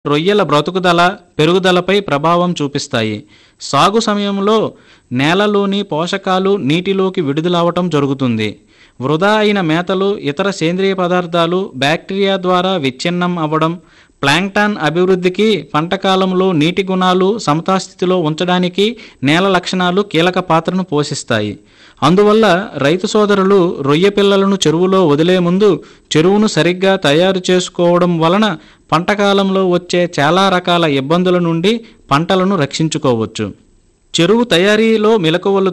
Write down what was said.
రొయ్యల బ్రతుకుదల పెరుగుదలపై ప్రభావం చూపిస్తాయి సాగు సమయంలో నేలలోని పోషకాలు నీటిలోకి విడుదలవటం జరుగుతుంది వృధా అయిన మేతలు ఇతర సేంద్రియ పదార్థాలు బ్యాక్టీరియా ద్వారా విచ్ఛిన్నం అవ్వడం ప్లాంక్టాన్ అభివృద్ధికి పంటకాలంలో నీటి గుణాలు సమతాస్థితిలో ఉంచడానికి నేల లక్షణాలు కీలక పాత్రను పోషిస్తాయి అందువల్ల రైతు సోదరులు రొయ్య పిల్లలను చెరువులో వదిలే ముందు చెరువును సరిగ్గా తయారు చేసుకోవడం వలన పంటకాలంలో వచ్చే చాలా రకాల ఇబ్బందుల నుండి పంటలను రక్షించుకోవచ్చు చెరువు తయారీలో మెలకువలు